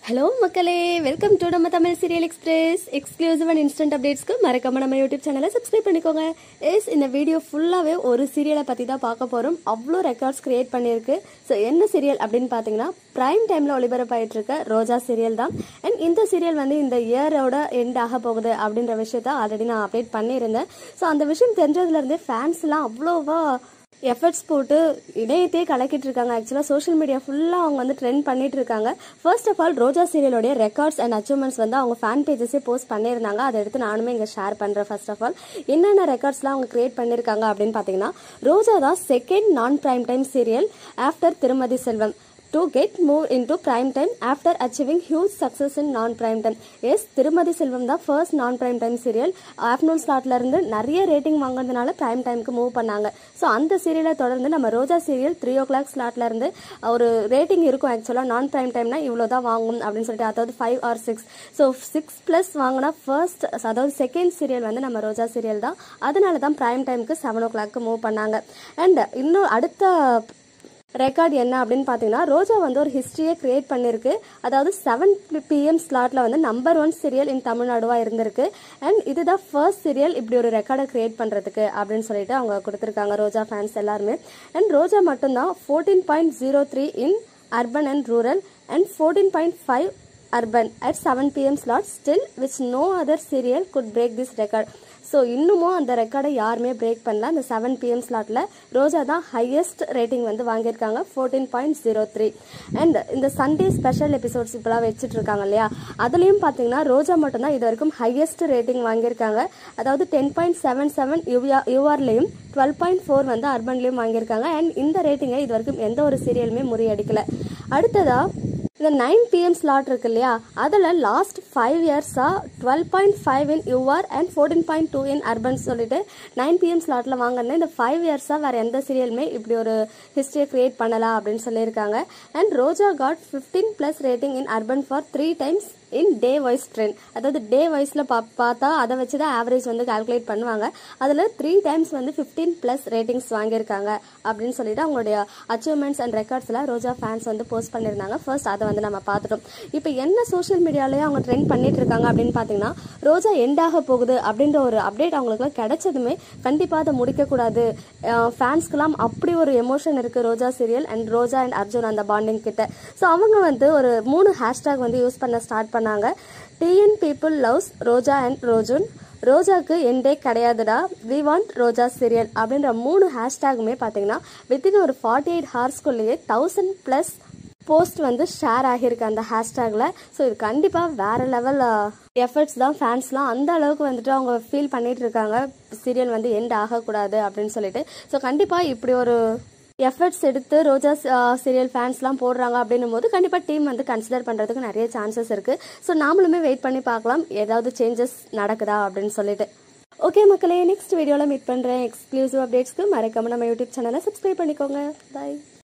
hello மக்களே welcome to நம்ம Tamil serial express exclusive and instant அப்டேட்ஸ்க்கு மறக்காம நம்ம யூடியூப் சேனலை சப்ஸ்கிரைப் பண்ணிக்கோங்க எஸ் இந்த வீடியோ ஃபுல்லாகவே ஒரு சீரியலை பற்றி தான் பார்க்க போகிறோம் அவ்வளோ ரெக்கார்ட்ஸ் கிரியேட் பண்ணியிருக்கு ஸோ என்ன சீரியல் அப்படின்னு பார்த்தீங்கன்னா ப்ரைம் டைமில் ஒளிபரப்பாயிட்டு இருக்க ரோஜா சீரியல் தான் அண்ட் இந்த சீரியல் வந்து இந்த இயரோட எண்ட் ஆக போகுது அப்படின்ற விஷயத்த ஆல்ரெடி நான் அப்டேட் பண்ணியிருந்தேன் ஸோ அந்த விஷயம் தெரிஞ்சதுலேருந்தே ஃபேன்ஸ்லாம் அவ்வளோவா எஃபர்ட்ஸ் போட்டு இணையத்தையே கலக்கிட்டு இருக்காங்க ஆக்சுவலாக சோஷியல் மீடியா ஃபுல்லாக அவங்க வந்து ட்ரெண்ட் பண்ணிட்டு இருக்காங்க ஃபர்ஸ்ட் ஆஃப் ஆல் ரோஜா சீரியலோடைய ரெக்கார்ட்ஸ் அண்ட் அச்சீவ்மெண்ட்ஸ் வந்து அவங்க ஃபேன் பேஜஸே போஸ்ட் பண்ணியிருந்தாங்க அதை எடுத்து நானுமே இங்கே ஷேர் பண்ணுறேன் ஃபர்ஸ்ட் ஆஃப் ஆல் என்னென்ன ரெக்கார்ட்ஸ்லாம் அவங்க கிரியேட் பண்ணியிருக்காங்க அப்படின்னு பார்த்தீங்கன்னா ரோஜா தான் செகண்ட் நான் prime time serial after Thirumathi Selvam to get move into prime time after achieving huge success in non prime time as Thirumathi Selvam தான் first non prime time serial afternoon ஸ்லாட்ல இருந்து நிறைய ரேட்டிங் வாங்குறதுனால பிரைம் டைமுக்கு மூவ் பண்ணாங்க ஸோ அந்த சீரியலை தொடர்ந்து நம்ம Roja serial three o'clock ஸ்லாட்ல இருந்து ஒரு ரேட்டிங் இருக்கும் ஆக்சுவலாக நான் பிரைம் டைம்னா இவ்வளோ தான் வாங்கும் அப்படின்னு சொல்லிட்டு அதாவது five or six so six plus வாங்கினா ஃபர்ஸ்ட் அதாவது செகண்ட் சீரியல் வந்து நம்ம ரோஜா சீரியல் தான் அதனால தான் பிரைம் டைமுக்கு செவன் ஓ கிளாக்கு மூவ் பண்ணாங்க அண்ட் இன்னும் அடுத்த ரெக்கார்ட் என்ன அப்படின்னு பார்த்தீங்கன்னா ரோஜா வந்து ஒரு ஹிஸ்ட்ரியை கிரியேட் பண்ணியிருக்கு அதாவது செவன் பிஎம் ஸ்லாட்ல வந்து நம்பர் ஒன் சீரியல் இன் தமிழ்நாடுவா இருந்திருக்கு அண்ட் இதுதான் ஃபர்ஸ்ட் சீரியல் இப்படி ஒரு ரெக்கார்டை கிரியேட் பண்ணுறதுக்கு அப்படின்னு சொல்லிட்டு அவங்க கொடுத்துருக்காங்க ரோஜா ஃபேன்ஸ் எல்லாருமே அண்ட் ரோஜா மட்டும்தான் fourteen point zero three in urban and rural and fourteen point five urban at seven PM slot still which no other serial could break this record so இன்னமும் அந்த ரெக்கார்டை யாருமே பிரேக் பண்ணல அந்த செவன் பிஎம் ஸ்லாட்டில் ரோஜா தான் highest rating வந்து வாங்கியிருக்காங்க fourteen point zero three and இந்த சண்டே ஸ்பெஷல் எபிசோட்ஸ் இப்போலாம் வச்சுட்டு இருக்காங்க இல்லையா அதுலேயும் பார்த்தீங்கன்னா ரோஜா மட்டும்தான் இது வரைக்கும் ஹையஸ்ட் ரேட்டிங் வாங்கியிருக்காங்க அதாவது டென் பாயிண்ட் செவன் செவன் யூஆ யூஆர்லேயும் டுவெல் பாயிண்ட் ஃபோர் வந்து அர்பன்லேயும் வாங்கியிருக்காங்க அண்ட் இந்த ரேட்டிங்கை இது வரைக்கும் எந்த ஒரு சீரியலுமே முறியடிக்கல அடுத்ததா இந்த நைன் பிஎம் ஸ்லாட் இருக்கு இல்லையா அதில் லாஸ்ட் ஃபைவ் இயர்ஸாக twelve point five in UR and fourteen point two in urban சொல்லிட்டு நைன் பிஎம் ஸ்லாட்டில் வாங்கினேன் இந்த ஃபைவ் இயர்ஸாக வேறு எந்த சீரியலுமே இப்படி ஒரு ஹிஸ்ட்ரியை கிரியேட் பண்ணலாம் அப்படின்னு சொல்லியிருக்காங்க and Roja got fifteen plus rating in urban for three times in day wise trend அதாவது டே வைஸில் பா பார்த்தா அதை வச்சு தான் ஆவரேஜ் வந்து கால்குலேட் பண்ணுவாங்க அதில் த்ரீ டைம்ஸ் வந்து ஃபிஃப்டீன் ப்ளஸ் ரேட்டிங்ஸ் வாங்கியிருக்காங்க அப்படின்னு சொல்லிட்டு அவங்களுடைய அச்சீவ்மெண்ட்ஸ் அண்ட் ரெக்கார்ட்ஸில் ரோஜா ஃபேன்ஸ் வந்து போஸ்ட் பண்ணியிருந்தாங்க ஃபர்ஸ்ட் அதை வந்து நம்ம பார்த்துட்டோம் இப்போ என்ன சோஷியல் மீடியாலேயே அவங்க ட்ரெண்ட் பண்ணிட்டு இருக்காங்க அப்படின்னு பார்த்தீங்கன்னா ரோஜா எண்ட் ஆக போகுது அப்படின்ற ஒரு அப்டேட் அவங்களுக்குலாம் கிடைச்சதுமே கண்டிப்பாக அதை முடிக்கக்கூடாது ஃபேன்ஸ்க்கெல்லாம் அப்படி ஒரு எமோஷன் இருக்குது Roja serial and Roja and Arjun அந்த பாண்டிங் கிட்ட ஸோ அவங்க வந்து ஒரு மூணு ஹேஷ்டேக் வந்து யூஸ் பண்ண ஸ்டார்ட் பண்ணாங்க TN people loves Roja and Rojun ரோஜாக்கு எண்டே கிடையாதுடா வி வாண்ட் ரோஜா சீரியல் அப்படின்ற மூணு ஹேஷ்டேக்குமே பார்த்தீங்கன்னா வித்தின் ஒரு ஃபார்ட்டி எயிட் ஹார்ஸ்க்குள்ளேயே தௌசண்ட் ப்ளஸ் போஸ்ட் வந்து ஷேர் ஆகியிருக்கு அந்த ஹேஷ்டேக்கில் ஸோ இது கண்டிப்பாக வேறு லெவல் எஃபர்ட்ஸ் தான் ஃபேன்ஸ்லாம் அந்த அளவுக்கு வந்துட்டு அவங்க ஃபீல் பண்ணிட்டு இருக்காங்க சீரியல் வந்து எண்ட் ஆகக்கூடாது அப்படின்னு சொல்லிட்டு ஸோ கண்டிப்பாக இப்படி ஒரு எஃபர்ட்ஸ் எடுத்து ரோஜா சீரியல் ஃபேன்ஸ்லாம் போடுறாங்க அப்படின்னும் போது கண்டிப்பாக டீம் வந்து கன்சிடர் பண்ணுறதுக்கு நிறைய சான்சஸ் இருக்குது ஸோ நாமளுமே வெயிட் பண்ணி பார்க்கலாம் ஏதாவது சேஞ்சஸ் நடக்குதா அப்படின்னு சொல்லிட்டு ஓகே மக்களே நெக்ஸ்ட் வீடியோவில் மீட் பண்ணுறேன் எக்ஸ்க்ளூசிவ் அப்டேட்ஸ்க்கு மறக்காம நம்ம யூடியூப் சேனலை சப்ஸ்கிரைப் பண்ணிக்கோங்க பாய்